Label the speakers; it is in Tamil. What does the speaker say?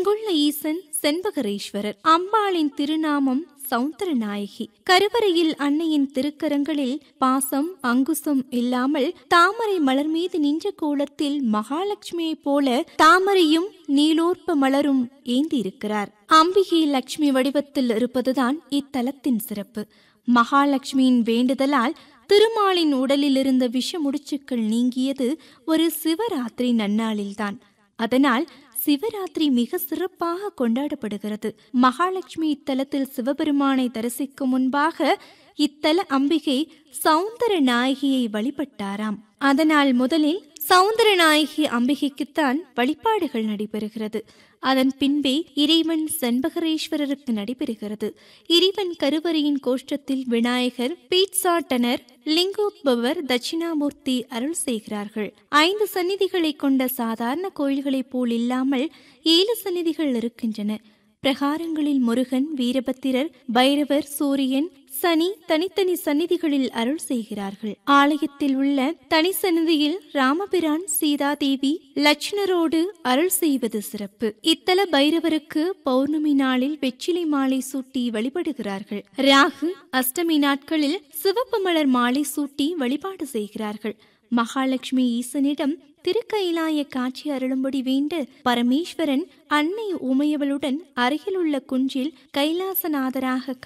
Speaker 1: இங்குள்ள ஈசன் செண்பகரேஸ்வரர் அம்பாளின் திருநாமம் சௌந்தரநாயகி கருவறையில் அன்னையின் திருக்கரங்களில் பாசம் அங்குசம் இல்லாமல் தாமரை மலர் மீது நின்ற கோலத்தில் மகாலட்சுமியைப் போல தாமரையும் நீலோற்ப மலரும் ஏந்தியிருக்கிறார் அம்பிகை லட்சுமி வடிவத்தில் இருப்பதுதான் இத்தலத்தின் சிறப்பு மகாலட்சுமியின் வேண்டுதலால் திருமாலின் உடலில் இருந்த விஷ முடிச்சுக்கள் நீங்கியது ஒரு சிவராத்திரி நன்னாளில்தான் அதனால் சிவராத்திரி மிக சிறப்பாக கொண்டாடப்படுகிறது மகாலட்சுமி இத்தலத்தில் சிவபெருமானை தரிசிக்கும் முன்பாக இத்தல அம்பிகை சௌந்தர நாயகியை வழிபட்டாராம் அதனால் முதலில் சௌந்தர நாயகி அம்பிகைக்குத்தான் வழிபாடுகள் நடைபெறுகிறது அதன் பின்பே இறைவன் செண்பகரேஸ்வரருக்கு நடைபெறுகிறது இறைவன் கருவறையின் கோஷ்டத்தில் விநாயகர் பீட்சாட்டனர் லிங்கோத்பவர் தட்சிணாமூர்த்தி அருள் செய்கிறார்கள் ஐந்து சந்நிதிகளை கொண்ட சாதாரண கோயில்களைப் போல் இல்லாமல் ஏழு சந்நிதிகள் இருக்கின்றன பிரகாரங்களில் முருகன் வீரபத்திரர் பைரவர் சூரியன் சனி தனித்தனி சந்நிதிகளில் அருள் செய்கிறார்கள் ஆலயத்தில் உள்ள தனி சந்நிதியில் ராமபிரான் சீதாதேவி லட்சுணரோடு அருள் செய்வது சிறப்பு இத்தல பைரவருக்கு பௌர்ணமி நாளில் வெற்றிலை மாலை சூட்டி வழிபடுகிறார்கள் ராகு அஷ்டமி நாட்களில் சிவப்பு மலர் மாலை சூட்டி வழிபாடு செய்கிறார்கள் மகாலட்சுமி ஈசனிடம் திருக்கைலாய காட்சி அருளும்படி வேண்டு பரமேஸ்வரன் அன்னை உமையவளுடன் அருகிலுள்ள குன்றில் கைலாசநாதராக